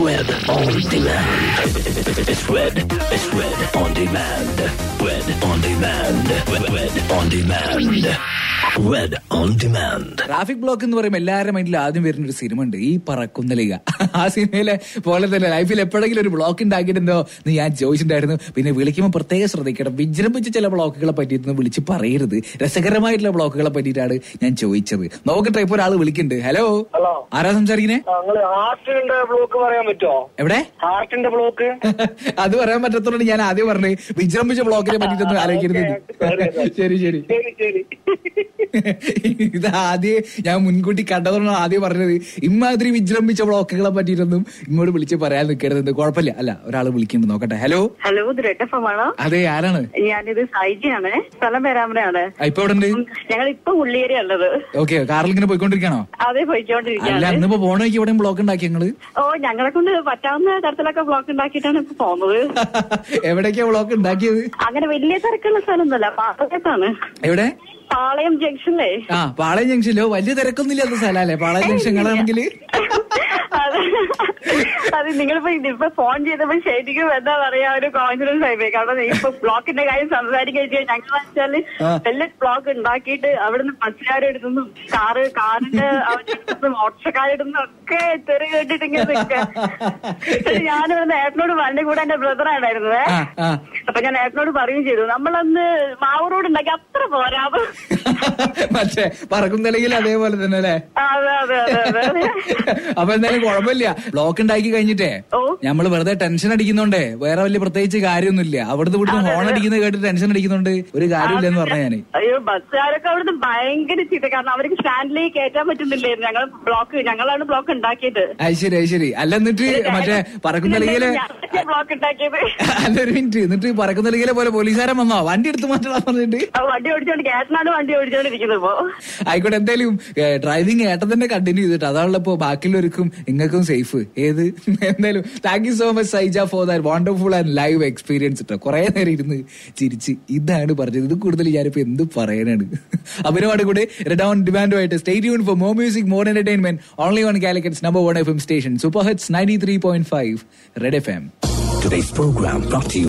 Red on demand. It's red. It's red on demand. Red on demand. Red, red on demand. Red on demand. Traffic block എന്ന് പറയുമ്പോൾ എല്ലാവരുടെ മൈൻഡിൽ ആദ്യം വരുന്ന ഒരു സിനിമ ഉണ്ട് ഈ പറക്കുന്ന ലിക ആ സിനിമയിലെ പോലെ തന്നെ ലൈഫിൽ എപ്പോഴെങ്കിലും ഒരു ബ്ലോക്ക് ഉണ്ടാക്കിയിട്ടുണ്ടോ എന്ന് ഞാൻ ചോദിച്ചിട്ടുണ്ടായിരുന്നു പിന്നെ വിളിക്കുമ്പോൾ പ്രത്യേകം ശ്രദ്ധിക്കണം വിജൃംഭിച്ച ചില ബ്ലോക്കുകളെ പറ്റിയിട്ടൊന്നും വിളിച്ച് പറയരുത് രസകരമായിട്ടുള്ള ബ്ലോക്കുകളെ പറ്റിയിട്ടാണ് ഞാൻ ചോദിച്ചത് നോക്കട്ടെ ഇപ്പൊ ഒരാൾ വിളിക്കുന്നുണ്ട് ഹലോ ഹലോ ആരാ സംസാരിക്കണേ നിങ്ങള് ഹാർട്ടിന്റെ ബ്ലോക്ക് പറയാൻ പറ്റുമോ എവിടെ ഹാർട്ടിന്റെ ബ്ലോക്ക് അത് പറയാൻ പറ്റത്തോണ്ട് ഞാൻ ആദ്യം പറഞ്ഞു വിജൃംഭിച്ച ബ്ലോക്കിനെ പറ്റിയിട്ടൊന്നും ആലോചിക്കരുത് ശരി ശരി ശരി ശരി ഇത് ആദ്യം ഞാൻ മുൻകൂട്ടി കണ്ടതുകൊണ്ടാണ് ആദ്യം പറഞ്ഞത് ഇമാതിരി വിജൃംഭിച്ച ബ്ലോക്കുകളെ പറ്റിയിട്ടൊന്നും ഇങ്ങോട്ട് വിളിച്ച് പറയാൻ നിൽക്കരുത് കുഴപ്പമില്ല അല്ല ഒരാൾ വിളിക്കുന്നുണ്ട് നോക്കട്ടെ ഹലോ ഹലോ ഇത് റെഡ് എഫ് എം ആണോ അതെ ആരാണ് ഞാനിത് സൈജിയാണ് സ്ഥലം പേരാമരയാണ് ആ, ഇപ്പൊ എവിടെ ഉണ്ട് ഞങ്ങൾ ഇപ്പൊ ഉള്ളിയേരി ഉള്ളത് ഓക്കെ കാറിൽ ഇങ്ങനെ പോയിക്കൊണ്ടിരിക്കണോ അതേ അല്ല പോയിക്കൊണ്ടിരിക്കുകയാണ് ഇന്നിപ്പോ പോണേക്ക് ഇവിടെ ബ്ലോക്ക് ഉണ്ടാക്കി ഞങ്ങള് ഓ ഞങ്ങളെ കൊണ്ട് പറ്റാവുന്ന തരത്തിലൊക്കെ ബ്ലോക്ക് ഉണ്ടാക്കിയിട്ടാണ് ഇപ്പൊ പോകുന്നത് എവിടേക്കാ ബ്ലോക്ക് ഉണ്ടാക്കിയത് അങ്ങനെ വലിയ തിരക്കുള്ള സ്ഥലമൊന്നുമല്ല പാളയത്താണ് എവിടെ പാളയം ജംഗ്ഷനിലേ ആ പാളയം ജംഗ്ഷനിലോ വലിയ തിരക്കൊന്നും ഇല്ലാത്ത സ്ഥലല്ലേ പാളയം ജംഗ്ഷനുകളാണെങ്കിൽ അത് അത് നിങ്ങളിപ്പോ ഇപ്പൊ ഫോൺ ചെയ്തപ്പോ ശരിക്കും എന്താ പറയാ ഒരു കോൺഫിഡൻസ് ആയിപ്പോയി കാരണം ഇപ്പൊ ബ്ലോക്കിന്റെ കാര്യം സംസാരിക്കാൻ ഞങ്ങൾ വെച്ചാല് ആ. വലിയ ബ്ലോക്ക് ഉണ്ടാക്കിയിട്ട് അവിടുന്ന് ബസ്സുകാരെടുത്തുനിന്നും കാറ് കാറിന്റെ അവരെടുത്തുനിന്നും ഓട്ടോക്കാരെടുത്തുനിന്നും ഒക്കെ തെറി കേട്ടിട്ട് ഇങ്ങനെ നിൽക്കുക ഞാനിവിടെ ഏട്ടനോട് വണ്ടി കൂടെ എന്റെ ബ്രദർ ആണായിരുന്നേ ആ ആ അപ്പൊ ഞാൻ ഏട്ടനോട് പറയുകയും ചെയ്തു നമ്മളന്ന് മാവ് റോഡ് ഉണ്ടാക്കി അത്ര പോരാ മറ്റേ പറക്കും തലയിൽ അതേപോലെ തന്നെ അല്ലേ അതെ അതെ അതെ അതെ അപ്പൊ എന്തായാലും കുഴപ്പമില്ല ബ്ലോക്ക് ഉണ്ടാക്കി കഴിഞ്ഞിട്ടേ ഓ. നമ്മള് വെറുതെ ടെൻഷൻ അടിക്കുന്നുണ്ടേ വേറെ വലിയ പ്രത്യേകിച്ച് കാര്യമൊന്നുമില്ല അവിടുന്ന് ഇവിടുന്ന് ഹോൺ അടിക്കുന്നത് കേട്ട് ടെൻഷൻ അടിക്കുന്നുണ്ട് ഒരു കാര്യമില്ല എന്ന് പറഞ്ഞ ഞാന് അയ്യോ ബസ്സുകാരൊക്കെ അവിടുന്ന് ഭയങ്കര ചീത്ത കാരണം അവർക്ക് സ്റ്റാൻഡിലേക്ക് കയറ്റാൻ പറ്റുന്നില്ലായിരുന്നു ഞങ്ങൾ ബ്ലോക്ക് ഞങ്ങളാണ് ബ്ലോക്ക് ഉണ്ടാക്കിയത് അത് ശരി അത് ശരി അല്ല എന്നിട്ട് മറ്റേ പറക്കും തലയിലെ ഞാനല്ലേ ബ്ലോക്ക് ഉണ്ടാക്കിയത് അല്ല ഒരു മിനിറ്റ് എന്നിട്ട് പറക്കും തലയിലെ പോലെ പോലീസുകാരൻ വന്നോ വണ്ടി എടുത്ത് മാറ്റണം പറഞ്ഞിട്ട് ആ വണ്ടി ഓടിച്ചോണ്ട് ഗ്യാസിനാണ് വണ്ടി ഓടിച്ചോണ്ടിരിക്കുന്നത് ഇപ്പോ ആയിക്കോട്ടെ എന്തായാലും ഡ്രൈവിംഗ് ഏട്ടൻ തന്നെ കണ്ടിന്യൂ ചെയ്തിട്ട് അതാണല്ലോ ഇപ്പൊ ബാക്കിയുള്ളവർക്കും നിങ്ങൾക്കും സേഫ് ഏത് എന്തായാലും thank you so much Saija for that wonderful and live experience കേട്ടോ കുറെ നേരം ഇരുന്ന് ചിരിച്ച് ഇതാണ് പറഞ്ഞത് ഇത് കൂടുതൽ ഞാനിപ്പോ എന്ത് പറയാനാണ് അവരുമാണ് കൂടെ റെഡ് ഓൺ ഡിമാൻഡുമായിട്ട് സ്റ്റേറ്റ് യൂൺ for more music more entertainment only on Calicut's number one F M station super hits ninety three point five red F M Today's program brought to you